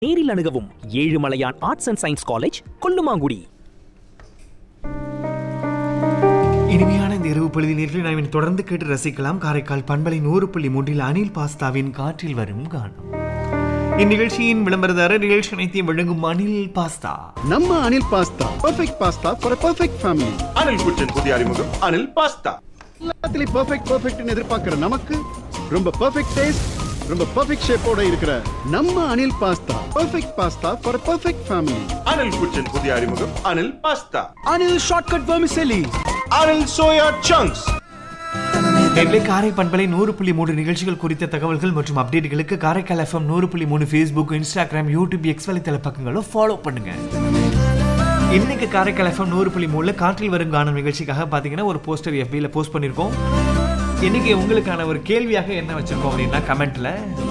நேரில் அணுகவும் Ezhumalaiyan arts and science college Kollumangudi இனிமையான இந்த இரவு பொழுது நேர்களை நாம் தொடர்ந்து கேட்டு ரசிக்கலாம் காரைக்கால் பண்பலை நூறு புள்ளி மூன்றில் அனில் பாஸ்தாவின் காற்றில் வரும் கானம் இந்நிகழ்ச்சியின் விளம்பரதாரர் நிகழ்ச்சி அனைத்தையும் வழங்கும் அனில் பாஸ்தா நம்ம Anil pasta perfect pasta for perfect family Anil kitchen புதிய அறிமுகம் அனில் பாஸ்தா எல்லாத்துலயும் பர்ஃபெக்ட் பர்ஃபெக்ட்னு எதிர்பார்க்கிற நமக்கு ரொம்ப பர்ஃபெக்ட் டேஸ்ட் ரொம்ப பர்ஃபெக்ட் ஷேப்போட இருக்கிற நம்ம Anil pasta perfect pasta for perfect family Anil kitchen புதிய அறிமுகம் Anil pasta Anil shortcut vermicelli Anil soya chunks நேர்களை காரை பண்பலை நூறு புள்ளி மூன்று நிகழ்ச்சிகள் குறித்த தகவல்கள் மற்றும் அப்டேட்டுகளுக்கு காரைக்கால் எஃப்எம் நூறு புள்ளி மூணு ஃபேஸ்புக் இன்ஸ்டாகிராம் யூடியூப் எக்ஸ் வலைத்தள பக்கங்களும் ஃபாலோ பண்ணுங்க இன்னைக்கு காரைக்கால் எஃப்எம் நூறு புள்ளி மூணுல காற்றில் வரும் காணும் நிகழ்ச்சிக்காக பார்த்தீங்கன்னா ஒரு போஸ்டர் எஃபியில் போஸ்ட் பண்ணியிருக்கோம் இன்னைக்கு உங்களுக்கான ஒரு கேள்வியாக என்ன வச்சிருக்கோம் அப்படின்னா கமெண்ட்ல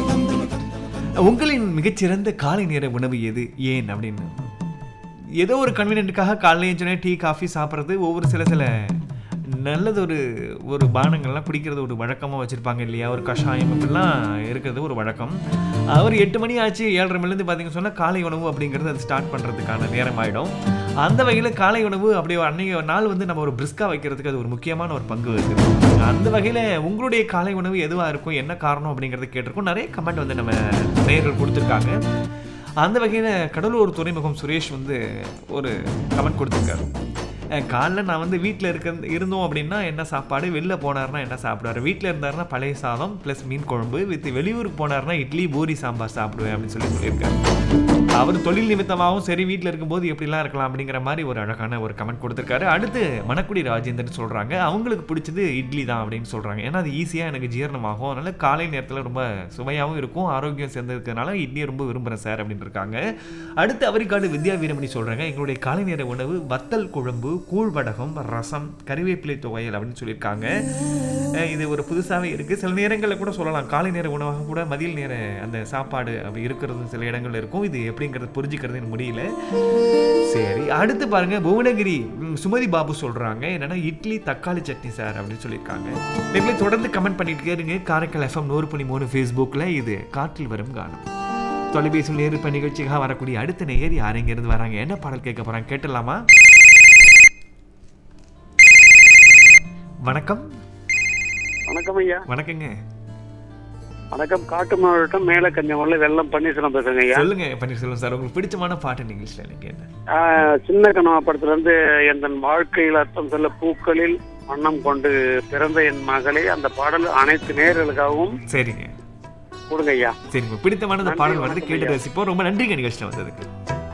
உங்களின் மிகச்சிறந்த காலை நேர உணவு எது ஏன் அப்படின்னு ஏதோ ஒரு கன்வீனியன்ட்டுக்காக காலையில் எழுந்தோடனே டீ காஃபி சாப்பிட்றது ஒவ்வொரு சில சில நல்லதொரு ஒரு பானங்கள்லாம் குடிக்கிறது ஒரு வழக்கமாக வச்சுருப்பாங்க இல்லையா ஒரு கஷாயம் இப்படிலாம் இருக்கிறது ஒரு வழக்கம் அவர் எட்டு மணி ஆச்சு ஏழரை மணிலேருந்து பார்த்தீங்க சொன்னால் காலை உணவு அப்படிங்கிறது அது ஸ்டார்ட் பண்ணுறதுக்கான நேரம் ஆகிடும் அந்த வகையில் காலை உணவு அப்படி அன்னைக்கு நாள் வந்து நம்ம ஒரு பிரிஸ்காக வைக்கிறதுக்கு அது ஒரு முக்கியமான ஒரு பங்கு இருக்குது அந்த வகையில் உங்களுடைய காலை உணவு எதுவாக இருக்கும் என்ன காரணம் அப்படிங்கிறத கேட்டிருக்கோம் நிறைய கமெண்ட் வந்து நம்ம நேயர்கள் கொடுத்துருக்காங்க அந்த வகையில் கடலூர் துறைமுகம் சுரேஷ் வந்து ஒரு கமெண்ட் கொடுத்துருக்காரு அஹ் காலைல நான் வந்து வீட்டில் இருக்க இருந்தோம் அப்படின்னா என்ன சாப்பாடு வெளில போனார்னா என்ன சாப்பிடுவார் வீட்டில் இருந்தாருன்னா பழைய சாதம் ப்ளஸ் மீன் குழம்பு வித் வெளியூருக்கு போனார்னா இட்லி பூரி சாம்பார் சாப்பிடுவேன் அப்படின்னு சொல்லி சொல்லியிருக்காரு அவர் தொழில் நிமித்தமாகவும் சரி வீட்டில் இருக்கும்போது எப்படிலாம் இருக்கலாம் அப்படிங்கிற மாதிரி ஒரு அழகான ஒரு கமெண்ட் கொடுத்துருக்காரு அடுத்து மணக்குடி ராஜேந்திரன் சொல்கிறாங்க அவங்களுக்கு பிடிச்சது இட்லி தான் அப்படின்னு சொல்கிறாங்க ஏன்னா அது ஈஸியாக எனக்கு ஜீரணமாகும் அதனால் காலை நேரத்தில் ரொம்ப சுவையாகவும் இருக்கும் ஆரோக்கியம் சேர்ந்ததுனால இட்லியை ரொம்ப விரும்புகிறேன் சார் அப்படின்னு இருக்காங்க அடுத்து அவரிக்காடு வித்யா வீரமணி சொல்கிறாங்க எங்களுடைய காலை நேர உணவு வத்தல் குழம்பு கூழ் வடகம் ரசம் கறிவேப்பிலை துவையல் அப்படின்னு சொல்லியிருக்காங்க அஹ் இது ஒரு புதுசாகவே இருக்குது சில நேரங்களில் கூட சொல்லலாம் காலை நேர உணவாக கூட மதிய நேர அந்த சாப்பாடு அப்படி இருக்கிறது சில இடங்கள்ல இருக்கும் இது எப்படிங்கிறது புரிஞ்சுக்கிறது எனக்கு முடியல சரி அடுத்து பாருங்க புவனகிரி ம், சுமதி பாபு சொல்றாங்க என்னன்னா இட்லி தக்காளி சட்னி சார் அப்படின்னு சொல்லியிருக்காங்க நீங்களே தொடர்ந்து கமெண்ட் பண்ணிட்டு இருங்க காரைக்கால் எஃப்எம் நூறு புள்ளி மூணு ஃபேஸ்புக்கில் இது காற்றில் வரும் காணும் தொலைபேசியில் நேருப்ப நிகழ்ச்சிக்காக வரக்கூடிய அடுத்த நேயர் யார் இருந்து வராங்க என்ன பாடல் கேட்க போறாங்க கேட்டலாமா வணக்கம் வணக்கம் ஐயா வணக்கங்க வணக்கம் காட்டு மாவட்டம் மேல கஞ்சமல்ல வெள்ளம் பன்னீர்செல்வம் பேசுறேங்க ஐயா சொல்லுங்க பன்னீர்செல்வம் சார் உங்களுக்கு பிடிச்சமான பாட்டு நிகழ்ச்சியில் எனக்கு என்ன ஆஹ், சின்ன கனவா படத்துல இருந்து என் வாழ்க்கையில் அர்த்தம் சொல்ல பூக்களில் வண்ணம் கொண்டு பிறந்த என் மகளே அந்த பாடல் அனைத்து நேர்களுக்காகவும் சரிங்க கொடுங்க ஐயா சரிங்க பிடித்தமான இந்த நன்றி, பாடல் வந்து வணக்கம் கேட்டு ஐயா. ரசிப்போம் ரொம்ப நன்றிங்க நிகழ்ச்சியில் வந்ததுக்கு